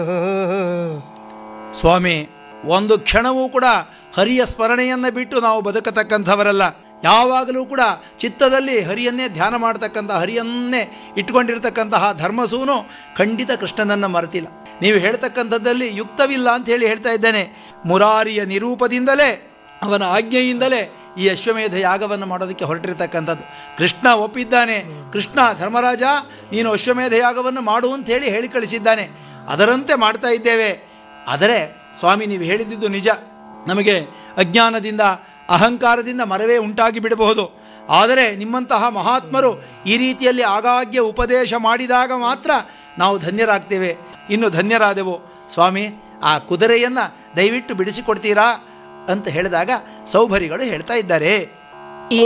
ಸ್ವಾಮಿ ಒಂದು ಕ್ಷಣವೂ ಕೂಡ ಹರಿಯ ಸ್ಮರಣೆಯನ್ನು ಬಿಟ್ಟು ನಾವು ಬದುಕತಕ್ಕಂಥವರಲ್ಲ ಯಾವಾಗಲೂ ಕೂಡ ಚಿತ್ತದಲ್ಲಿ ಹರಿಯನ್ನೇ ಧ್ಯಾನ ಮಾಡ್ತಕ್ಕಂಥ ಹರಿಯನ್ನೇ ಇಟ್ಕೊಂಡಿರ್ತಕ್ಕಂತಹ ಧರ್ಮಸೂನು ಖಂಡಿತ ಕೃಷ್ಣನನ್ನು ಮರೆತಿಲ್ಲ ನೀವು ಹೇಳ್ತಕ್ಕಂಥದ್ದಲ್ಲಿ ಯುಕ್ತವಿಲ್ಲ ಅಂತ ಹೇಳಿ ಹೇಳ್ತಾ ಇದ್ದೇನೆ ಮುರಾರಿಯ ನಿರೂಪದಿಂದಲೇ ಅವನ ಆಜ್ಞೆಯಿಂದಲೇ ಈ ಅಶ್ವಮೇಧ ಯಾಗವನ್ನು ಮಾಡೋದಕ್ಕೆ ಹೊರಟಿರ್ತಕ್ಕಂಥದ್ದು ಕೃಷ್ಣ ಒಪ್ಪಿದ್ದಾನೆ ಕೃಷ್ಣ ಧರ್ಮರಾಜ ನೀನು ಅಶ್ವಮೇಧ ಯಾಗವನ್ನು ಮಾಡು ಅಂತ ಹೇಳಿ ಹೇಳಿ ಕಳಿಸಿದ್ದಾನೆ ಅದರಂತೆ ಮಾಡ್ತಾ ಇದ್ದೇವೆ ಆದರೆ ಸ್ವಾಮಿ ನೀವು ಹೇಳಿದ್ದು ನಿಜ ನಮಗೆ ಅಜ್ಞಾನದಿಂದ ಅಹಂಕಾರದಿಂದ ಮರವೇ ಉಂಟಾಗಿ ಬಿಡಬಹುದು ಆದರೆ ನಿಮ್ಮಂತಹ ಮಹಾತ್ಮರು ಈ ರೀತಿಯಲ್ಲಿ ಆಗಾಗ್ಯ ಉಪದೇಶ ಮಾಡಿದಾಗ ಮಾತ್ರ ನಾವು ಧನ್ಯರಾಗ್ತೇವೆ ಇನ್ನು ಧನ್ಯರಾದೆವು ಸ್ವಾಮಿ ಆ ಕುದುರೆಯನ್ನು ದಯವಿಟ್ಟು ಬಿಡಿಸಿಕೊಡ್ತೀರಾ ಅಂತ ಹೇಳಿದಾಗ ಸೌಭರಿಗಳು ಹೇಳ್ತಾ ಇದ್ದಾರೆ